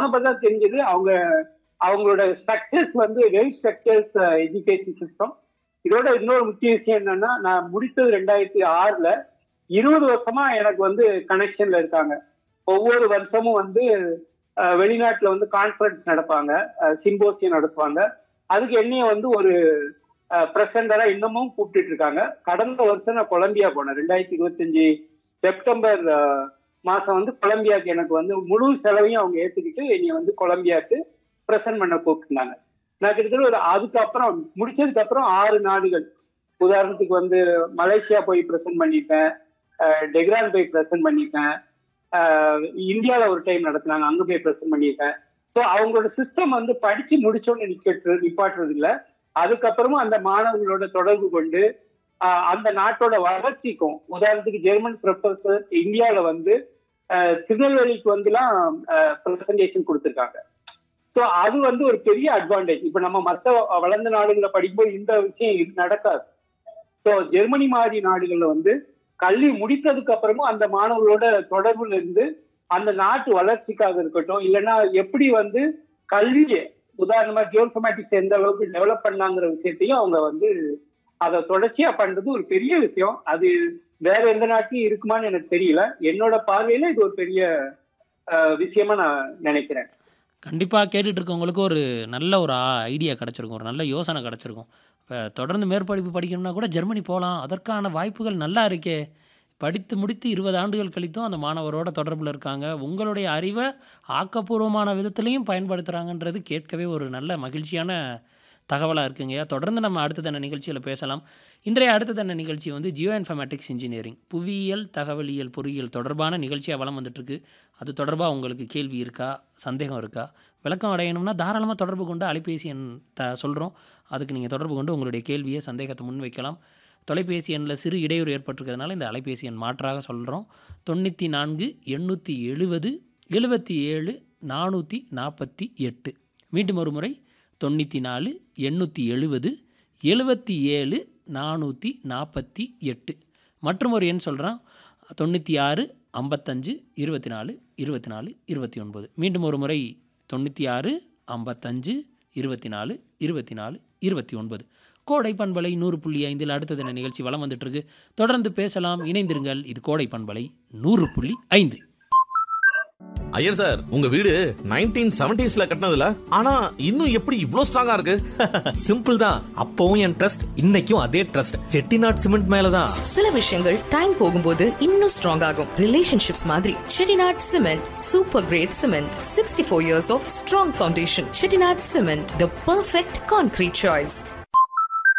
போனப்பதான் தெரிஞ்சது அவங்க அவங்களோட ஸ்ட்ரக்சர்ஸ் வந்து வெல் ஸ்ட்ரக்சர்ஸ் எஜுகேஷன் சிஸ்டம் இதோட இன்னொரு முக்கிய விஷயம் என்னன்னா நான் முடித்தது ரெண்டாயிரத்தி ஆறுல இருபது வருஷமா எனக்கு வந்து கனெக்ஷன்ல இருக்காங்க ஒவ்வொரு வருஷமும் வந்து அஹ், வெளிநாட்டுல வந்து கான்ஃபரன்ஸ் நடப்பாங்க சிம்போசியம் நடத்துவாங்க அதுக்கு என்னைய வந்து ஒரு பிரசண்டரா இன்னமும் கூப்பிட்டுட்டு இருக்காங்க கடந்த வருஷம் நான் கொலம்பியா போனேன் ரெண்டாயிரத்தி இருபத்தஞ்சு செப்டம்பர் அஹ், மாசம் வந்து கொலம்பியாக்கு எனக்கு வந்து முழு செலவையும் அவங்க ஏத்துக்கிட்டு என்னைய வந்து கொலம்பியாக்கு பிரசன்ட் பண்ண கூப்பிட்டுருந்தாங்க நான் கிட்டத்தட்ட ஒரு அதுக்கப்புறம் முடிச்சதுக்கு அப்புறம் ஆறு நாடுகள் உதாரணத்துக்கு வந்து மலேசியா போய் பிரசன்ட் பண்ணிட்டேன் டெக்ரான் போய் பிரசன்ட் பண்ணிட்டேன் இந்தியால ஒரு டைம் நடத்துனாங்க அங்க போய் பிரசன்ட் பண்ணியிருக்கேன் ஸோ அவங்களோட சிஸ்டம் வந்து படிச்சு முடிச்சோன்னு நிக்கட்டு நிப்பாட்டுறது இல்ல அதுக்கப்புறமும் அந்த மாணவர்களோட தொடர்பு கொண்டு ஆஹ், அந்த நாட்டோட வளர்ச்சிக்கும் உதாரணத்துக்கு ஜெர்மன் ப்ரொஃபசர் இந்தியாவில வந்து ஆஹ், திருநெல்வேலிக்கு வந்துலாம் ப்ரெசன்டேஷன் கொடுத்துருக்காங்க ஸோ அது வந்து ஒரு பெரிய அட்வான்டேஜ் இப்போ நம்ம மற்ற வளர்ந்த நாடுகளை படிக்கும்போது இந்த விஷயம் இது நடக்காது ஸோ ஜெர்மனி மாதிரி நாடுகள்ல வந்து கல்வி முடித்ததுக்கு அப்புறமும் அந்த மாணவர்களோட தொடர்புல இருந்து அந்த நாட்டு வளர்ச்சிக்காக இருக்கட்டும் இல்லைன்னா எப்படி வந்து கல்வியை உதாரணமா ஜியோசமேட்டிக்ஸ் எந்த அளவுக்கு டெவலப் பண்ணாங்கிற விஷயத்தையும் அவங்க வந்து அதை தொடர்ச்சியா பண்றது ஒரு பெரிய விஷயம் அது வேற எந்த நாட்டிலும் இருக்குமான்னு எனக்கு தெரியல என்னோட பார்வையில இது ஒரு பெரிய அஹ், விஷயமா நான் நினைக்கிறேன் கண்டிப்பாக கேட்டுட்டு இருக்கவங்களுக்கு ஒரு நல்ல ஒரு ஐடியா கிடச்சிருக்கும் ஒரு நல்ல யோசனை கிடச்சிருக்கும் இப்போ தொடர்ந்து மேற்படிப்பு படிக்கணும்னா கூட ஜெர்மனி போகலாம் அதற்கான வாய்ப்புகள் நல்லா இருக்கே படித்து முடித்து இருபது ஆண்டுகள் கழித்தும் அந்த மாணவரோட தொடர்பில் இருக்காங்க உங்களுடைய அறிவை ஆக்கப்பூர்வமான விதத்துலையும் பயன்படுத்துகிறாங்கன்றது கேட்கவே ஒரு நல்ல மகிழ்ச்சியான தகவலாக இருக்குங்கய்யா தொடர்ந்து நம்ம அடுத்த தன்ன நிகழ்ச்சியில் பேசலாம் இன்றைய அடுத்த தன்ன நிகழ்ச்சி வந்து ஜியோ இன்ஃபர்மேட்டிக்ஸ் இன்ஜினியரிங் புவியியல் தகவலியல் பொறியியல் தொடர்பான நிகழ்ச்சியாக வளம் வந்துட்டுருக்கு அது தொடர்பாக உங்களுக்கு கேள்வி இருக்கா சந்தேகம் இருக்கா விளக்கம் அடையணும்னா தாராளமாக தொடர்பு கொண்டு அலைபேசி எண் த சொல்கிறோம் அதுக்கு நீங்கள் தொடர்பு கொண்டு உங்களுடைய கேள்வியை சந்தேகத்தை முன்வைக்கலாம் தொலைபேசி எண்ணில் சிறு இடையூறு ஏற்பட்டிருக்கிறதுனால இந்த அலைபேசி எண் மாற்றாக சொல்கிறோம் தொண்ணூற்றி நான்கு எண்ணூற்றி எழுபது எழுபத்தி ஏழு நானூற்றி நாற்பத்தி எட்டு மீண்டும் ஒரு முறை தொண்ணூற்றி நாலு எண்ணூற்றி எழுபது எழுபத்தி ஏழு நானூற்றி நாற்பத்தி எட்டு மற்றும் ஒரு எண் சொல்கிறேன் தொண்ணூற்றி ஆறு ஐம்பத்தஞ்சு இருபத்தி நாலு இருபத்தி நாலு இருபத்தி ஒன்பது மீண்டும் ஒரு முறை தொண்ணூற்றி ஆறு ஐம்பத்தஞ்சு இருபத்தி நாலு இருபத்தி நாலு இருபத்தி ஒன்பது கோடை பண்பலை நூறு புள்ளி ஐந்தில் அடுத்த தின நிகழ்ச்சி வலம் வந்துட்டுருக்கு தொடர்ந்து பேசலாம் இணைந்திருங்கள் இது கோடை பண்பலை நூறு புள்ளி ஐந்து ஐயர் சார் உங்க வீடு நைன்டீன் செவன்டிஸ்ல கட்டினதுல ஆனா இன்னும் எப்படி இவ்ளோ ஸ்ட்ராங்கா இருக்கு சிம்பிள் தான் அப்பவும் என் ட்ரஸ்ட் இன்னைக்கும் அதே ட்ரஸ்ட் செட்டிநாட் சிமெண்ட் மேலதான் சில விஷயங்கள் டைம் போகும்போது இன்னும் ஸ்ட்ராங் ஆகும் ரிலேஷன்ஷிப்ஸ் மாதிரி Chettinad cement super great cement sixty four years of strong foundation Chettinad cement the perfect concrete choice